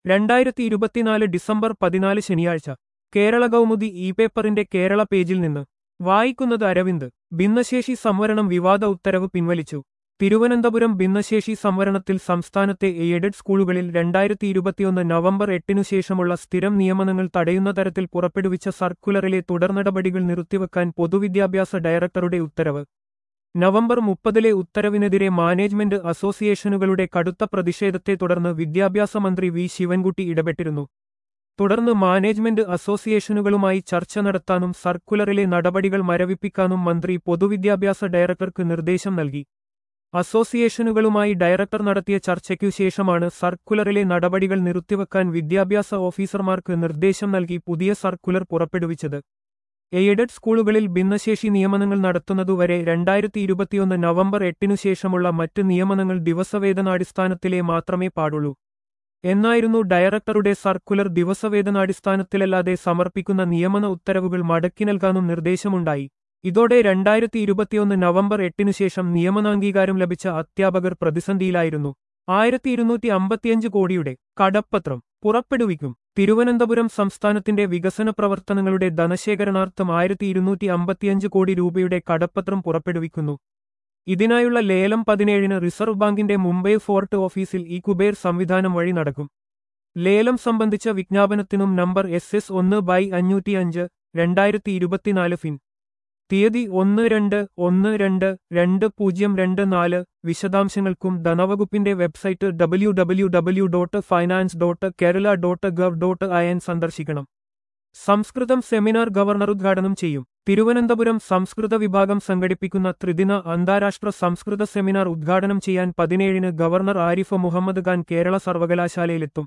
രണ്ടായിരത്തി ഇരുപത്തിനാല് ഡിസംബർ പതിനാല് ശനിയാഴ്ച കേരള കൗമുദി ഇ പേപ്പറിന്റെ കേരള പേജിൽ നിന്ന് വായിക്കുന്നത് അരവിന്ദ് ഭിന്നശേഷി സംവരണം വിവാദ ഉത്തരവ് പിൻവലിച്ചു തിരുവനന്തപുരം ഭിന്നശേഷി സംവരണത്തിൽ സംസ്ഥാനത്തെ എയ്ഡഡ് സ്കൂളുകളിൽ രണ്ടായിരത്തി ഇരുപത്തിയൊന്ന് നവംബർ എട്ടിനു ശേഷമുള്ള സ്ഥിരം നിയമനങ്ങൾ തടയുന്ന തരത്തിൽ പുറപ്പെടുവിച്ച സർക്കുലറിലെ തുടർനടപടികൾ നിർത്തിവെക്കാൻ പൊതുവിദ്യാഭ്യാസ ഡയറക്ടറുടെ ഉത്തരവ് നവംബർ മുപ്പതിലെ ഉത്തരവിനെതിരെ മാനേജ്മെന്റ് അസോസിയേഷനുകളുടെ കടുത്ത പ്രതിഷേധത്തെ തുടർന്ന് വിദ്യാഭ്യാസ മന്ത്രി വി ശിവൻകുട്ടി ഇടപെട്ടിരുന്നു തുടർന്ന് മാനേജ്മെന്റ് അസോസിയേഷനുകളുമായി ചർച്ച നടത്താനും സർക്കുലറിലെ നടപടികൾ മരവിപ്പിക്കാനും മന്ത്രി പൊതുവിദ്യാഭ്യാസ ഡയറക്ടർക്ക് നിർദ്ദേശം നൽകി അസോസിയേഷനുകളുമായി ഡയറക്ടർ നടത്തിയ ചർച്ചയ്ക്കു ശേഷമാണ് സർക്കുലറിലെ നടപടികൾ നിർത്തിവെക്കാൻ വിദ്യാഭ്യാസ ഓഫീസർമാർക്ക് നിർദ്ദേശം നൽകി പുതിയ സർക്കുലർ പുറപ്പെടുവിച്ചത് എയ്ഡഡ് സ്കൂളുകളിൽ ഭിന്നശേഷി നിയമനങ്ങൾ നടത്തുന്നതുവരെ രണ്ടായിരത്തി ഇരുപത്തിയൊന്ന് നവംബർ എട്ടിനു ശേഷമുള്ള മറ്റ് നിയമനങ്ങൾ ദിവസവേതനാടിസ്ഥാനത്തിലേ മാത്രമേ പാടുള്ളൂ എന്നായിരുന്നു ഡയറക്ടറുടെ സർക്കുലർ ദിവസവേതനാടിസ്ഥാനത്തിലല്ലാതെ സമർപ്പിക്കുന്ന നിയമന ഉത്തരവുകൾ മടക്കി നൽകാനും നിർദ്ദേശമുണ്ടായി ഇതോടെ രണ്ടായിരത്തി ഇരുപത്തിയൊന്ന് നവംബർ എട്ടിനു ശേഷം നിയമനാംഗീകാരം ലഭിച്ച അധ്യാപകർ പ്രതിസന്ധിയിലായിരുന്നു ആയിരത്തി ഇരുന്നൂറ്റി അമ്പത്തിയഞ്ച് കോടിയുടെ കടപ്പത്രം പുറപ്പെടുവിക്കും തിരുവനന്തപുരം സംസ്ഥാനത്തിന്റെ വികസന പ്രവർത്തനങ്ങളുടെ ധനശേഖരണാർത്ഥം ആയിരത്തി ഇരുന്നൂറ്റി അമ്പത്തിയഞ്ച് കോടി രൂപയുടെ കടപ്പത്രം പുറപ്പെടുവിക്കുന്നു ഇതിനായുള്ള ലേലം പതിനേഴിന് റിസർവ് ബാങ്കിന്റെ മുംബൈ ഫോർട്ട് ഓഫീസിൽ ഈ കുബേർ സംവിധാനം വഴി നടക്കും ലേലം സംബന്ധിച്ച വിജ്ഞാപനത്തിനും നമ്പർ എസ് എസ് ഒന്ന് ബൈ അഞ്ഞൂറ്റിയഞ്ച് രണ്ടായിരത്തി ഇരുപത്തിനാല് ഫിൻ തീയതി ഒന്ന് രണ്ട് ഒന്ന് രണ്ട് രണ്ട് പൂജ്യം രണ്ട് നാല് വിശദാംശങ്ങൾക്കും ധനവകുപ്പിന്റെ website W W W dot finance dot Kerala dot gov dot in സന്ദർശിക്കണം സംസ്കൃതം സെമിനാർ ഗവർണർ ഉദ്ഘാടനം ചെയ്യും തിരുവനന്തപുരം സംസ്കൃത വിഭാഗം സംഘടിപ്പിക്കുന്ന ത്രിദിന അന്താരാഷ്ട്ര സംസ്കൃത സെമിനാർ ഉദ്ഘാടനം ചെയ്യാൻ പതിനേഴിന് ഗവർണർ ആരിഫ് മുഹമ്മദ് ഖാൻ കേരള സർവകലാശാലയിലെത്തും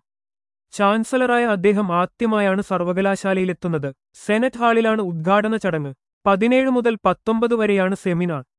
ചാൻസലറായ അദ്ദേഹം ആദ്യമായാണ് സർവകലാശാലയിലെത്തുന്നത് സെനറ്റ് ഹാളിലാണ് ഉദ്ഘാടന ചടങ്ങ് പതിനേഴ് മുതൽ പത്തൊമ്പത് വരെയാണ് സെമിനാർ